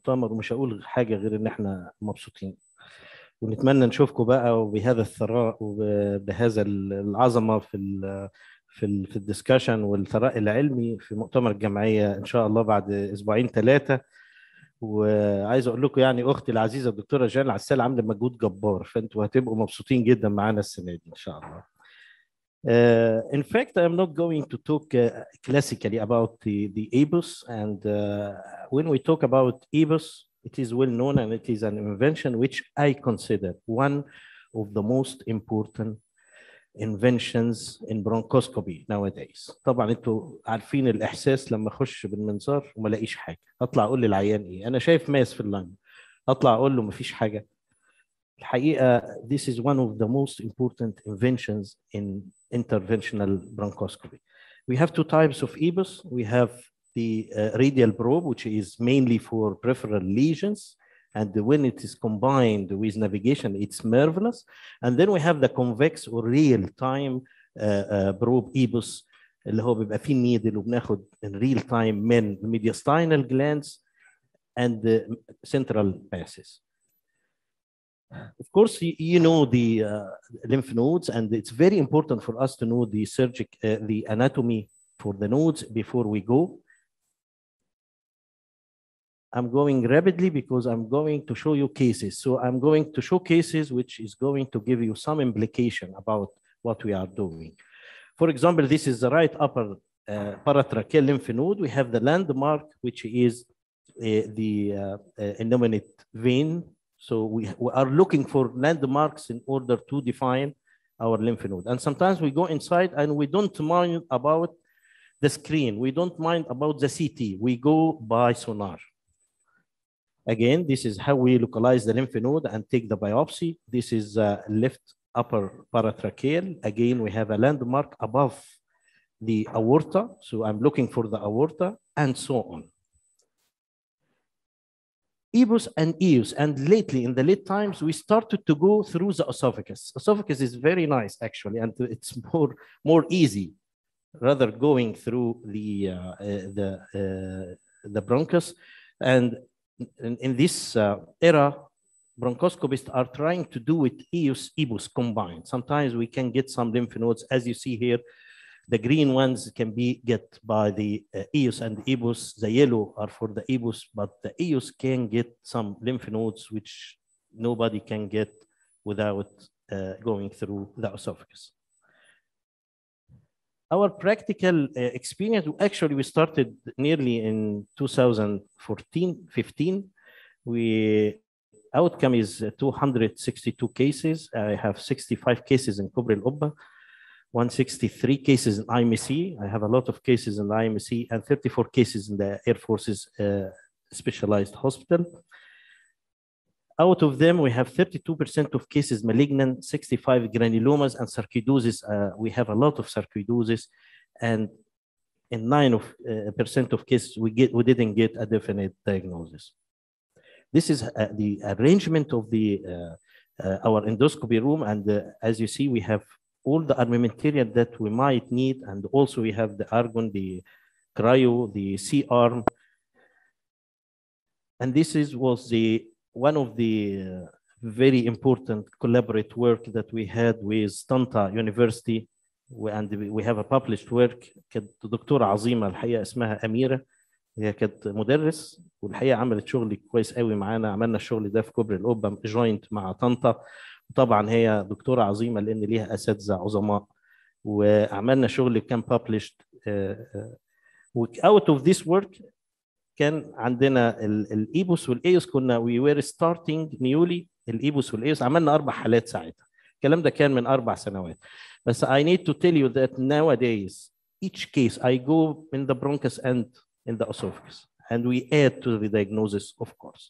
المؤتمر ومش هقول حاجه غير ان احنا مبسوطين ونتمنى نشوفكم بقى وبهذا الثراء وبهذا العظمه في ال في ال في الدسكشن والثراء العلمي في مؤتمر الجمعيه ان شاء الله بعد اسبوعين ثلاثه وعايز اقول لكم يعني اختي العزيزه الدكتوره جان عسال عامله مجهود جبار فانتوا هتبقوا مبسوطين جدا معانا السنه دي ان شاء الله. Uh, in fact, I'm not going to talk uh, classically about the, the EBUS. And uh, when we talk about EBUS, it is well known and it is an invention which I consider one of the most important inventions in bronchoscopy nowadays. طبعا انتوا عارفين الاحساس لما اخش بالمنظار وما الاقيش حاجه، اطلع اقول للعيان ايه؟ انا شايف ماس في اللنج. اطلع اقول له مفيش حاجه. الحقيقه this is one of the most important inventions in interventional bronchoscopy. We have two types of EBUS. We have the uh, radial probe, which is mainly for peripheral lesions. And when it is combined with navigation, it's marvelous. And then we have the convex or real-time uh, uh, probe EBUS, اللي هو بيبقى فيه نيدل وبناخد in real time من mediastinal glands and the central masses. Of course, you, you know the uh, lymph nodes, and it's very important for us to know the surgic, uh, the anatomy for the nodes before we go. I'm going rapidly because I'm going to show you cases. So I'm going to show cases which is going to give you some implication about what we are doing. For example, this is the right upper uh, paratracheal lymph node. We have the landmark, which is uh, the uh, innominate vein so we, we, are looking for landmarks in order to define our lymph node. And sometimes we go inside and we don't mind about the screen. We don't mind about the CT. We go by sonar. Again, this is how we localize the lymph node and take the biopsy. This is uh, left upper paratracheal. Again, we have a landmark above the aorta. So I'm looking for the aorta and so on. EBUS and EUS. And lately, in the late times, we started to go through the esophagus. Esophagus is very nice, actually, and it's more, more easy rather going through the, uh, uh, the, uh, the bronchus. And in, in this era, bronchoscopists are trying to do with EUS, EBUS combined. Sometimes we can get some lymph nodes, as you see here, the green ones can be get by the uh, EOS and EBUS. The yellow are for the EBUS, but the EOS can get some lymph nodes which nobody can get without uh, going through the esophagus. Our practical uh, experience, actually we started nearly in 2014, 15. We outcome is 262 cases. I have 65 cases in Kubri al-Ubba. 163 cases in IMC. I have a lot of cases in the IMC and 34 cases in the Air Force's uh, specialized hospital. Out of them, we have 32% of cases malignant, 65 granulomas and sarcoidosis. Uh, we have a lot of sarcoidosis, and in nine of uh, percent of cases, we get we didn't get a definite diagnosis. This is uh, the arrangement of the our endoscopy room, and as you see, we have all the armamentarium that we might need. And also we have the argon, the cryo, the C-arm. And this is, was the one of the uh, very important collaborate work that we had with Tanta University. And we have a published work كانت دكتورة عظيمة الحقيقة اسمها أميرة هي كانت مدرس والحقيقة عملت شغل كويس قوي معانا عملنا الشغل ده في كوبري القبة جوينت مع طنطا طبعا هي دكتوره عظيمه لان ليها اساتذه عظماء وعملنا شغل كان published اوت اوف ذيس ورك كان عندنا الايبوس والايوس كنا وي وير ستارتنج نيولي الايبوس والايوس عملنا اربع حالات ساعتها الكلام ده كان من اربع سنوات بس I need to tell you that nowadays each case I go in the bronchus and in the esophagus and we add to the diagnosis of course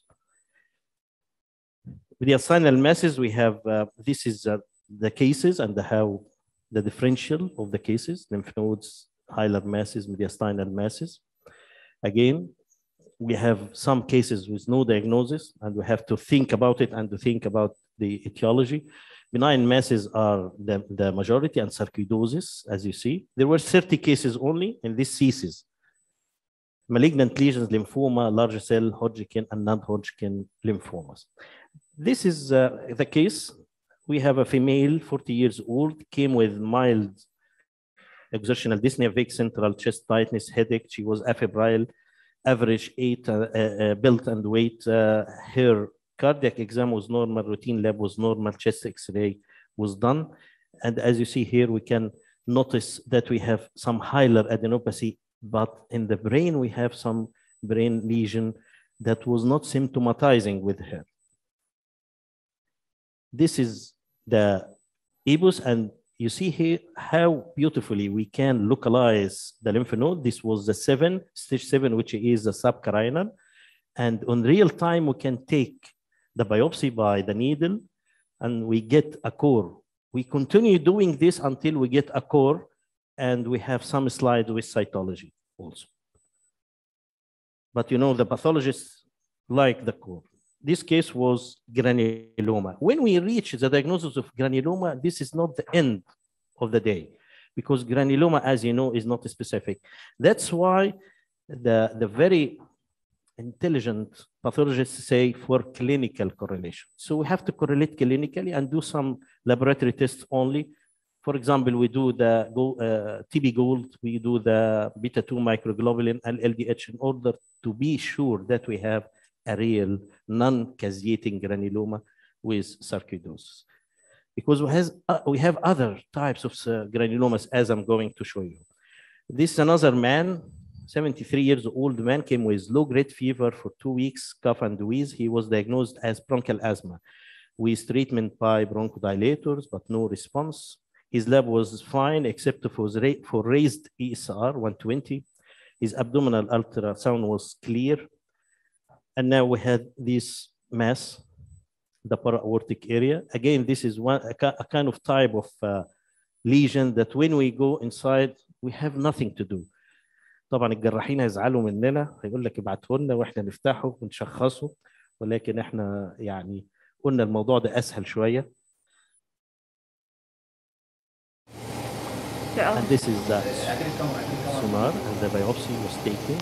mediastinal masses, we have, uh, this is uh, the cases and the how the differential of the cases, lymph nodes, hilar masses, mediastinal masses. Again, we have some cases with no diagnosis and we have to think about it and to think about the etiology. Benign masses are the, the majority and sarcoidosis, as you see. There were 30 cases only in this thesis. malignant lesions, lymphoma, large cell, Hodgkin, and non-Hodgkin lymphomas. This is uh, the case. We have a female, 40 years old, came with mild exertional dyspnea, vague central chest tightness, headache. She was afebrile, average eight uh, uh, build and weight. Uh, her cardiac exam was normal, routine lab was normal, chest x-ray was done. And as you see here, we can notice that we have some hilar adenopathy, but in the brain, we have some brain lesion that was not symptomatizing with her. This is the EBUS, and you see here how beautifully we can localize the lymph node. This was the seven, stage seven, which is the subcarinal. And on real time, we can take the biopsy by the needle and we get a core. We continue doing this until we get a core and we have some slides with cytology also. But you know, the pathologists like the core. This case was granuloma. When we reach the diagnosis of granuloma, this is not the end of the day because granuloma, as you know, is not specific. That's why the, the very intelligent pathologists say for clinical correlation. So we have to correlate clinically and do some laboratory tests only. For example, we do the uh, TB gold, we do the beta 2 microglobulin and LDH in order to be sure that we have a real non-caseating granuloma with sarcoidosis. Because we, has, uh, we have other types of uh, granulomas as I'm going to show you. This is another man, 73 years old man, came with low-grade fever for two weeks, cough and wheeze. He was diagnosed as bronchial asthma with treatment by bronchodilators, but no response. His lab was fine except for, for raised ESR 120. His abdominal ultrasound was clear. And now we had this mass, the para-aortic area. Again, this is one a, a kind of type of uh, lesion that when we go inside, we have nothing to do. طبعا الجراحين هيزعلوا مننا هيقول لك ابعته لنا واحنا نفتحه ونشخصه ولكن احنا يعني قلنا الموضوع ده اسهل شويه and this is the sonar and the biopsy was taken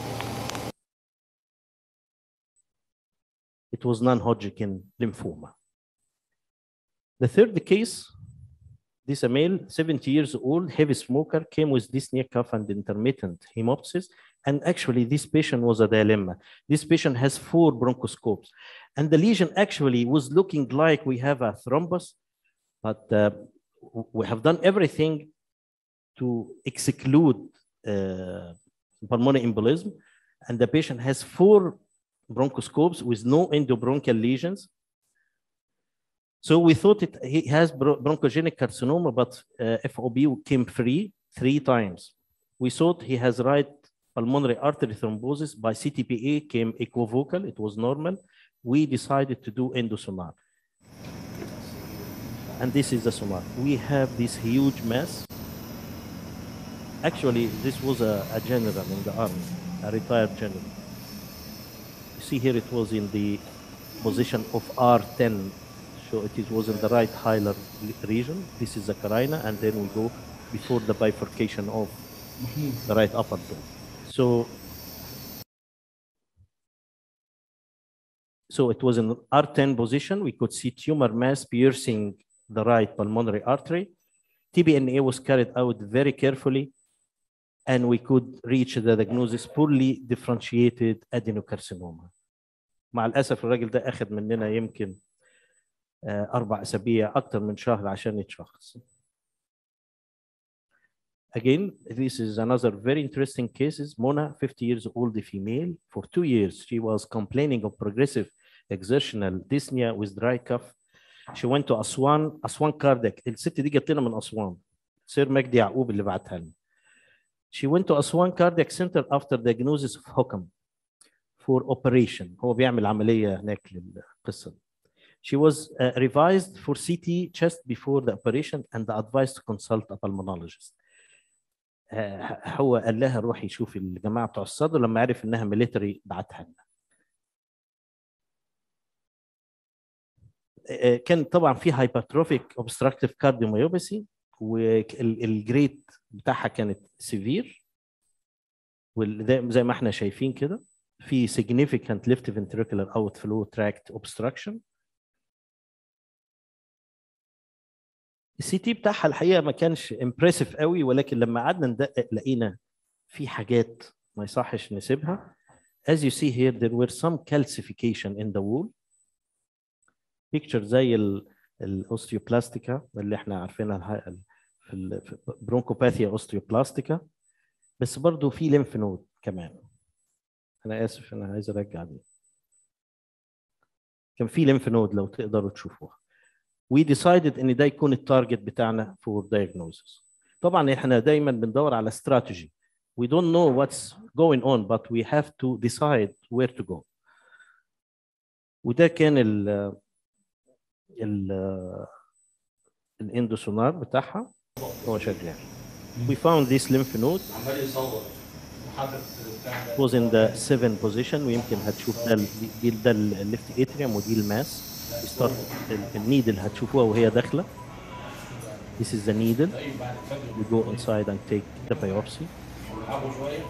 it was non-Hodgkin lymphoma. The third case, this a male, 70 years old, heavy smoker, came with dyspnea, cough, and intermittent hemoptysis. And actually, this patient was a dilemma. This patient has four bronchoscopes. And the lesion actually was looking like we have a thrombus, but uh, we have done everything to exclude uh, pulmonary embolism. And the patient has four bronchoscopes with no endobronchial lesions. So we thought it, he has bronchogenic carcinoma, but uh, FOB came free three times. We thought he has right pulmonary artery thrombosis by CTPA came equivocal, it was normal. We decided to do endosonar. And this is the sonar. We have this huge mass. Actually, this was a, a general in the army, a retired general see here it was in the position of R10. So it was in the right hilar region. This is the carina, and then we go before the bifurcation of the right upper dome. So, so it was in R10 position. We could see tumor mass piercing the right pulmonary artery. TBNA was carried out very carefully, and we could reach the diagnosis poorly differentiated adenocarcinoma. مع الاسف الراجل ده اخذ مننا يمكن اربع اسابيع اكثر من شهر عشان يتشخص. Again, this is another very interesting cases. Mona, 50 years old female, for two years she was complaining of progressive exertional dyspnea with dry cough. She went to Aswan, Aswan cardiac. الست دي جت لنا من أسوان. سير مجدي يعقوب اللي بعتها لنا. She went to Aswan Cardiac Center after diagnosis of HOCM. for operation هو بيعمل عملية هناك للقصة She was uh, revised for CT chest before the operation and advised to consult a pulmonologist. Uh, هو قال لها روحي شوفي الجماعة بتوع الصدر لما عرف انها ميليتري بعتها لنا. uh, كان طبعا في هايبرتروفيك اوبستراكتيف كارديوميوباثي والجريد بتاعها كانت سيفير وزي ما احنا شايفين كده في significant left ventricular outflow tract obstruction السي تي بتاعها الحقيقه ما كانش امبرسيف قوي ولكن لما قعدنا ندقق لقينا في حاجات ما يصحش نسيبها as you see here there were some calcification in the wall picture زي الاوستيوبلاستيكا اللي احنا عارفينها في البرونكوباثيا اوستيوبلاستيكا بس برضو في ليمف نود كمان انا اسف انا عايز ارجع دي كان في ليمف نود لو تقدروا تشوفوها we decided ان ده يكون التارجت بتاعنا for diagnosis طبعا احنا دايما بندور على استراتيجي we don't know what's going on but we have to decide where to go وده كان ال ال الاندوسونار بتاعها هو شغال we found this lymph node عمال يصور محدد بتاع was in the 7 position ويمكن هتشوف ده ال- دي ده الليفت اتريوم ودي الماس ستارت النيدل هتشوفوها وهي داخله This is the needle. طيب بعد الفجر We go inside and take the biopsy. بيلعبوا شويه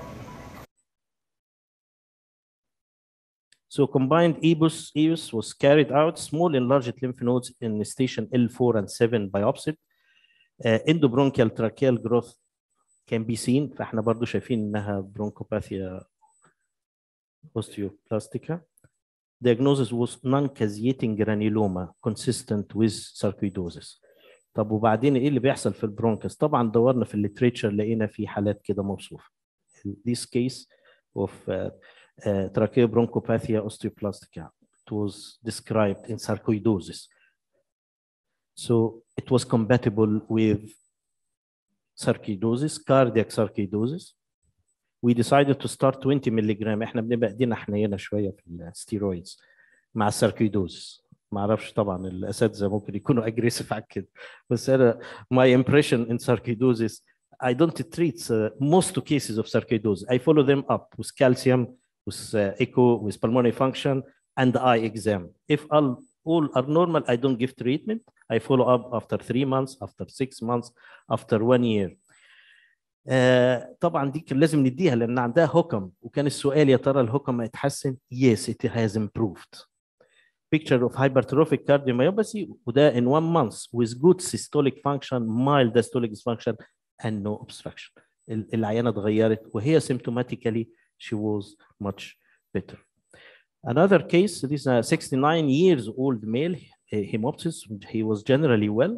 So combined EBUS, EBUS was carried out, small enlarged lymph nodes in station L4 and 7 biopsied. Uh, endobronchial tracheal growth can be seen فاحنا برضو شايفين انها bronchopathia osteoplastica. Diagnosis was non-caseating granuloma consistent with sarcoidosis. طب وبعدين ايه اللي بيحصل في البرونكس؟ طبعا دورنا في الليتريتشر لقينا في حالات كده موصوفه. This case of uh, uh, tracheobronchopathia osteoplastica. It was described in sarcoidosis. So it was compatible with sarcoidosis, cardiac sarcoidosis. We decided to start 20 milligram. احنا بنبقى ايدينا حنينه شويه في الستيرويدز مع الساركويدوزس. ما اعرفش طبعا الاساتذه ممكن يكونوا اجريسيف على كده بس انا my impression in sarcoidosis I don't treat uh, most cases of sarcoidosis. I follow them up with calcium, with uh, echo, with pulmonary function, and eye exam. If all, all are normal, I don't give treatment. I follow up after three months, after six months, after one year. آه طبعا دي كان لازم نديها لان عندها هوكم وكان السؤال يا ترى الهوكم هيتحسن؟ Yes, it has improved. Picture of hypertrophic cardiomyopathy وده in one month with good systolic function, mild diastolic dysfunction, and no obstruction. ال- العيانه اتغيرت وهي symptomatically she was much better. Another case, this is a 69 years old male uh, hemoptysis. He was generally well.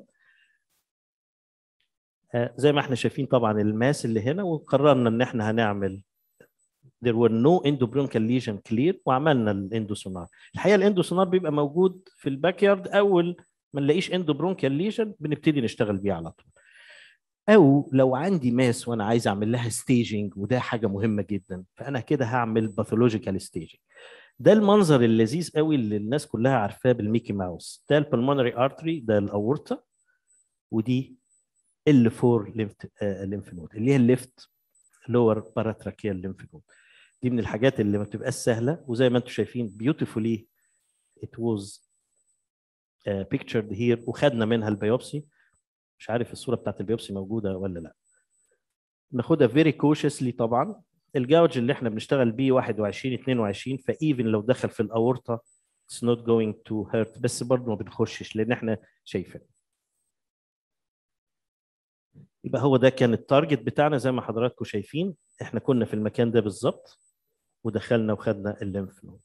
آه، زي ما احنا شايفين طبعا الماس اللي هنا وقررنا ان احنا هنعمل there were no endobronchial lesion clear وعملنا الاندوسونار الحقيقه الاندوسونار بيبقى موجود في الباك يارد اول ما نلاقيش اندوبرونكيال ليجن بنبتدي نشتغل بيه على طول او لو عندي ماس وانا عايز اعمل لها ستيجنج وده حاجه مهمه جدا فانا كده هعمل باثولوجيكال ستيجنج ده المنظر اللذيذ قوي اللي الناس كلها عارفاه بالميكي ماوس ده البلمونري ارتري ده الاورتا ودي L4 ليمف نود اللي هي الليفت لور باراتراكيال ليمف نود دي من الحاجات اللي ما بتبقاش سهله وزي ما انتم شايفين بيوتيفولي it was uh, pictured here وخدنا منها البيوبسي مش عارف الصوره بتاعت البيوبسي موجوده ولا لا ناخدها very cautiously طبعا الجاوج اللي احنا بنشتغل بيه 21 22 فايفن لو دخل في الاورطه it's not going to hurt بس برضه ما بنخشش لان احنا شايفين يبقى هو ده كان التارجت بتاعنا زي ما حضراتكم شايفين احنا كنا في المكان ده بالظبط ودخلنا وخدنا الليمف نود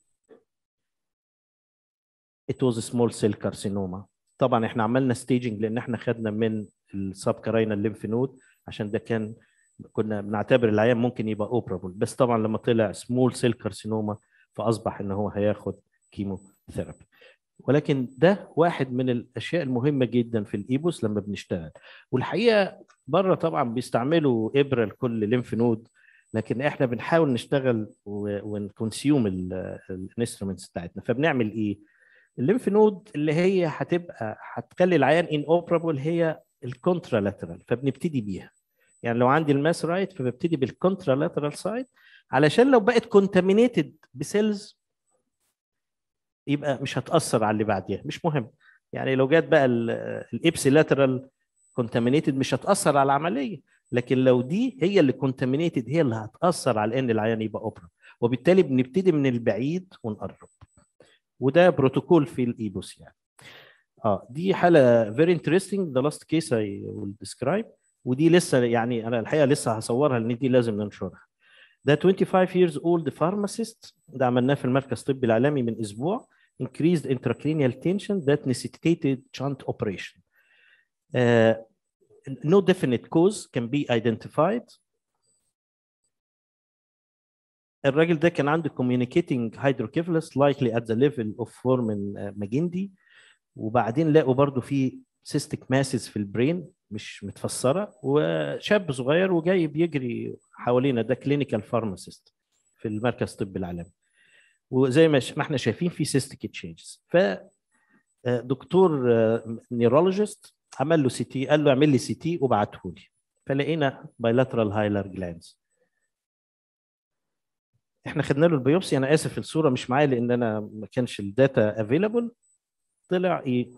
it was a small cell carcinoma طبعا احنا عملنا staging لان احنا خدنا من السب كارينا الليمف نود عشان ده كان كنا بنعتبر العيان ممكن يبقى اوبرابل بس طبعا لما طلع سمول سيل كارسينوما فاصبح ان هو هياخد كيمو ثيرابي ولكن ده واحد من الاشياء المهمه جدا في الايبوس لما بنشتغل والحقيقه بره طبعا بيستعملوا ابره لكل ليمف نود لكن احنا بنحاول نشتغل ونكونسيوم الانسترومنتس بتاعتنا فبنعمل ايه؟ الليمف نود اللي هي هتبقى هتخلي العيان ان اوبرابل هي الكونترالاترال فبنبتدي بيها يعني لو عندي الماس رايت فببتدي بالكونترالاترال سايد علشان لو بقت كونتامينيتد بسيلز يبقى مش هتاثر على اللي بعديها مش مهم يعني لو جت بقى الابسي لاترال كونتامينيتد مش هتاثر على العمليه لكن لو دي هي اللي كونتامينيتد هي اللي هتاثر على ان العيان يبقى اوبرا وبالتالي بنبتدي من البعيد ونقرب وده بروتوكول في الايبوس يعني اه دي حاله فيري انترستنج ذا لاست كيس اي ويل ديسكرايب ودي لسه يعني انا الحقيقه لسه هصورها لان دي لازم ننشرها ده 25 years old pharmacist ده عملناه في المركز الطبي العالمي من اسبوع increased intracranial tension that necessitated shunt operation uh, no definite cause can be identified الراجل ده كان عنده communicating hydrocephalus likely at the level of foramen uh, ماجندي وبعدين لقوا برضو في cystic masses في البرين مش متفسره وشاب صغير وجاي بيجري حوالينا ده كلينيكال فارماسيست في المركز الطبي العالمي وزي ما ما احنا شايفين في سيستيك تشينجز ف دكتور نيرولوجيست عمل له سي تي قال له اعمل لي سي تي وبعته لي فلقينا بايلاترال هايلر جلانز احنا خدنا له البيوبسي انا اسف الصوره مش معايا لان انا ما كانش الداتا افيلابل طلع ايه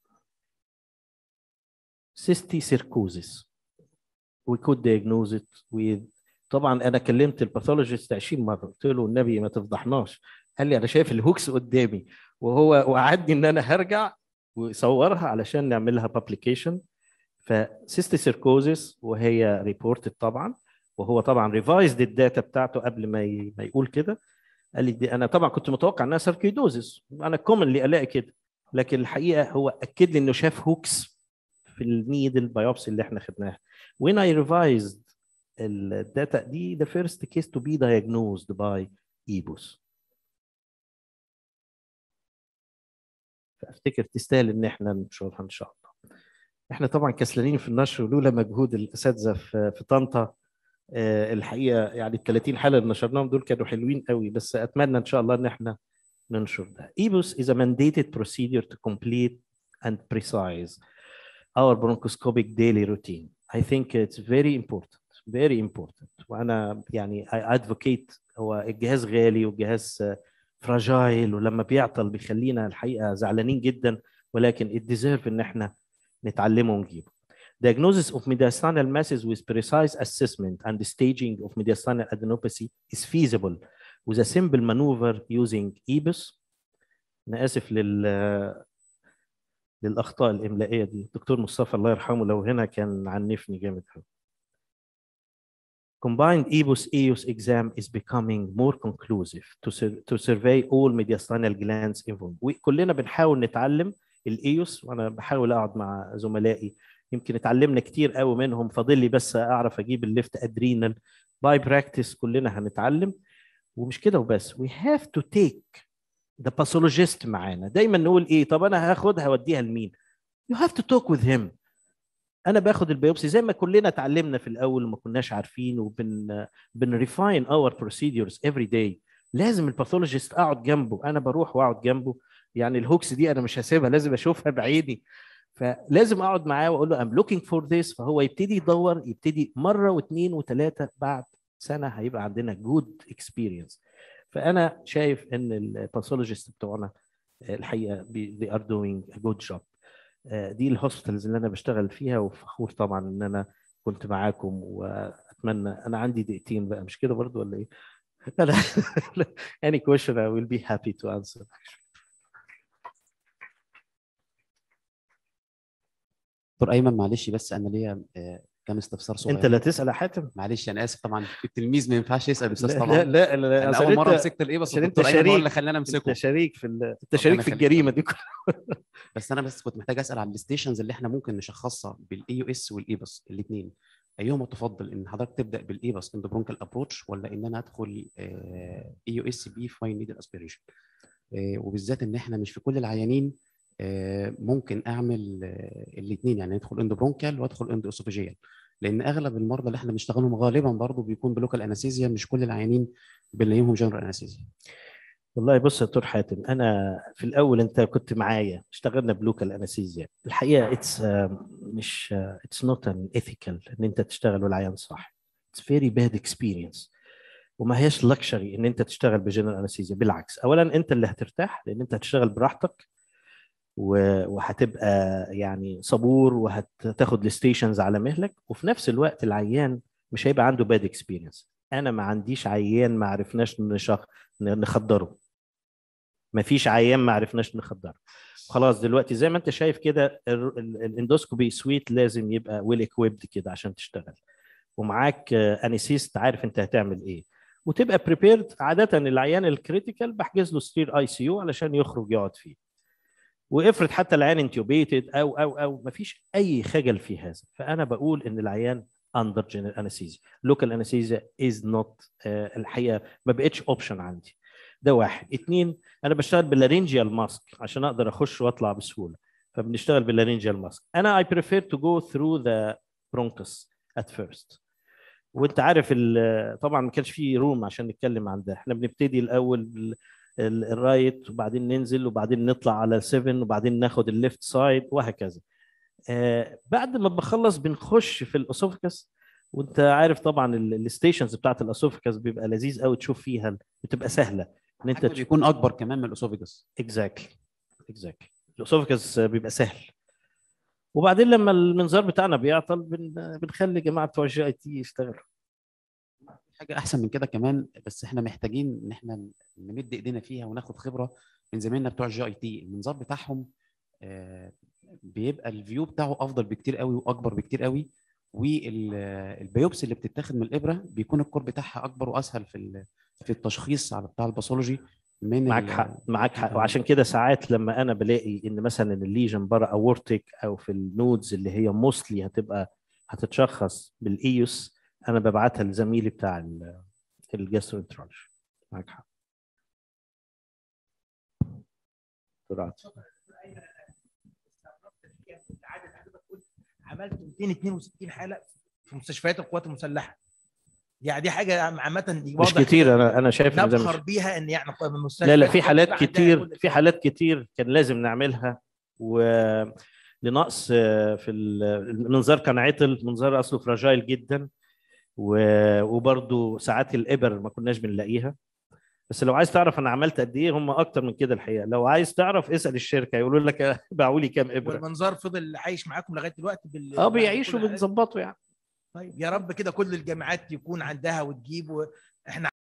سيستي سيركوزيس we could diagnose it with طبعا انا كلمت الباثولوجيست 20 مره قلت له النبي ما تفضحناش قال لي انا شايف الهوكس قدامي وهو وعدني ان انا هرجع وصورها علشان نعملها بابليكيشن فسيستي سيركوزيس وهي ريبورتد طبعا وهو طبعا ريفايزد الداتا بتاعته قبل ما ي... ما يقول كده قال لي دي انا طبعا كنت متوقع انها ساركيدوزيس انا كومنلي الاقي كده لكن الحقيقه هو اكد لي انه شاف هوكس في النيدل بايوبسي اللي احنا خدناها when I revised الداتا دي the first case to be diagnosed by EBOS فافتكر تستاهل ان احنا ننشرها ان شاء الله احنا طبعا كسلانين في النشر ولولا مجهود الاساتذه في في طنطا آه، الحقيقه يعني ال 30 حاله اللي نشرناهم دول كانوا حلوين قوي بس اتمنى ان شاء الله ان احنا ننشر ده. EBOS is a mandated procedure to complete and precise our bronchoscopic daily routine. I think it's very important, very important. وانا يعني I advocate هو الجهاز غالي والجهاز فراجايل ولما بيعطل بيخلينا الحقيقه زعلانين جدا ولكن it deserve ان احنا نتعلمه ونجيبه. Diagnosis of mediastinal masses with precise assessment and the staging of mediastinal adenopathy is feasible with a simple maneuver using EBUS. أنا آسف لل للأخطاء الإملائية دي، الدكتور مصطفى الله يرحمه لو هنا كان عنفني جامد قوي. Combined EBUS EUS exam is becoming more conclusive to, sur to survey all mediastinal glands involved. وكلنا بنحاول نتعلم الايوس وانا بحاول اقعد مع زملائي يمكن اتعلمنا كتير قوي منهم فاضل لي بس اعرف اجيب الليفت ادرينال باي براكتس كلنا هنتعلم ومش كده وبس we have to take the pathologist معانا دايما نقول ايه طب انا هاخدها اوديها لمين you have to talk with him انا باخد البيوبسي زي ما كلنا اتعلمنا في الاول وما كناش عارفين وبن بنريفاين اور بروسيدورز افري داي لازم الباثولوجيست اقعد جنبه انا بروح واقعد جنبه يعني الهوكس دي انا مش هسيبها لازم اشوفها بعيني فلازم اقعد معاه واقول له ام لوكينج فور ذيس فهو يبتدي يدور يبتدي مره واثنين وثلاثه بعد سنه هيبقى عندنا جود اكسبيرينس فانا شايف ان الباثولوجيست بتوعنا الحقيقه they are doing a good job دي الهوسبيتالز اللي انا بشتغل فيها وفخور طبعا ان انا كنت معاكم واتمنى انا عندي دقيقتين بقى مش كده برضو ولا ايه؟ لا any question I will be happy to answer دكتور ايمن معلش بس انا ليا آه، كام استفسار صغير انت لا تسال يا حاتم معلش انا اسف طبعا التلميذ ما ينفعش يسال الاستاذ لا طبعا لا لا, لا. انا أصل اول مره أنت- مسكت الايه بس عشان انت الدكتور ايمن هو شريك اللي خلاني امسكه انت شريك في ال... انت شريك في يخليك. الجريمه دي كلها بس انا بس كنت محتاج اسال عن الستيشنز اللي احنا ممكن نشخصها بالاي يو اس والاي بس الاثنين ايهما تفضل ان حضرتك تبدا بالاي بس اند برونكال ابروتش ولا ان انا ادخل اي يو اس بي فاين نيدل اسبيريشن وبالذات ان احنا مش في كل العيانين آه، ممكن اعمل الاثنين يعني ادخل اند برونكال وادخل اند اسوفيجيال لان اغلب المرضى اللي احنا بنشتغلهم غالبا برضه بيكون بلوكال انستيزيا مش كل العيانين بنلاقيهم جنرال انستيزيا والله بص يا دكتور حاتم انا في الاول انت كنت معايا اشتغلنا بلوكال انستيزيا الحقيقه اتس مش اتس نوت ان ايثيكال ان انت تشتغل والعيان صح اتس فيري باد اكسبيرينس وما هيش لكشري ان انت تشتغل بجنرال انستيزيا بالعكس اولا انت اللي هترتاح لان انت هتشتغل براحتك و- وهتبقى يعني صبور وهتاخد الستيشنز على مهلك وفي نفس الوقت العيان مش هيبقى عنده باد اكسبيرينس انا ما عنديش عيان ما عرفناش نشخ... نخدره ما فيش عيان ما عرفناش نخدره خلاص دلوقتي زي ما انت شايف كده ال- ال- الاندوسكوبي سويت لازم يبقى ويل اكويبد كده عشان تشتغل ومعاك انيسيست عارف انت هتعمل ايه وتبقى بريبيرد عاده العيان الكريتيكال بحجز له ستير اي سي يو علشان يخرج يقعد فيه وافرض حتى العيان انتوبيتد او او او ما فيش اي خجل في هذا فانا بقول ان العيان اندر جنرال انستيزيا لوكال انستيزيا از نوت الحقيقه ما بقتش اوبشن عندي ده واحد اتنين انا بشتغل باللارينجيال ماسك عشان اقدر اخش واطلع بسهوله فبنشتغل باللارينجيال ماسك انا اي بريفير تو جو ثرو ذا برونكس ات فيرست وانت عارف ال- طبعا ما كانش في روم عشان نتكلم عن ده احنا بنبتدي الاول بال- ال- الرايت وبعدين ننزل وبعدين نطلع على 7 وبعدين ناخد الليفت سايد وهكذا آه بعد ما بخلص بنخش في الاسوفكس وانت عارف طبعا الستيشنز بتاعت الاسوفكس بيبقى لذيذ قوي تشوف فيها بتبقى سهله ان انت حجمه بيكون اكبر كمان من الاسوفيجاس اكزاكتلي اكزاكتلي الاسوفكس بيبقى سهل وبعدين لما المنظار بتاعنا بيعطل بن... بنخلي جماعه بتوع الجي اي تي يشتغلوا حاجه احسن من كده كمان بس احنا محتاجين ان احنا نمد ايدينا فيها وناخد خبره من زمايلنا بتوع الجي اي تي المنظار بتاعهم آه، بيبقى الفيو بتاعه افضل بكتير قوي واكبر بكتير قوي والبيوبسي اللي بتتاخد من الابره بيكون الكور بتاعها اكبر واسهل في ال- في التشخيص على بتاع الباثولوجي من معاك ال- حق معاك حق آه. وعشان كده ساعات لما انا بلاقي ان مثلا الليجن بره اورتيك او في النودز اللي هي موستلي هتبقى هتتشخص بالايوس انا ببعتها لزميلي بتاع ال- الجاستروانترولوجي معاك حق بسرعة. عملت 262 حاله في مستشفيات القوات المسلحه يعني دي حاجه عامه دي مش واضح كتير انا انا شايف ان ده نفخر مش بيها ان يعني من المستشفى لا لا في حالات عندها كتير كل في حالات كتير كان لازم نعملها و لنقص آه، في ال- المنظار كان عطل المنظار اصله فراجايل جدا و- وبرضه ساعات الابر ما كناش بنلاقيها بس لو عايز تعرف انا عملت قد ايه هم اكتر من كده الحقيقه لو عايز تعرف اسال الشركه يقولوا لك باعوا لي كام ابره والمنظار فضل عايش معاكم لغايه دلوقتي بال اه بعد بيعيشوا كل حاجة؟ بنظبطه يعني طيب يا رب كده كل الجامعات يكون عندها وتجيب و... احنا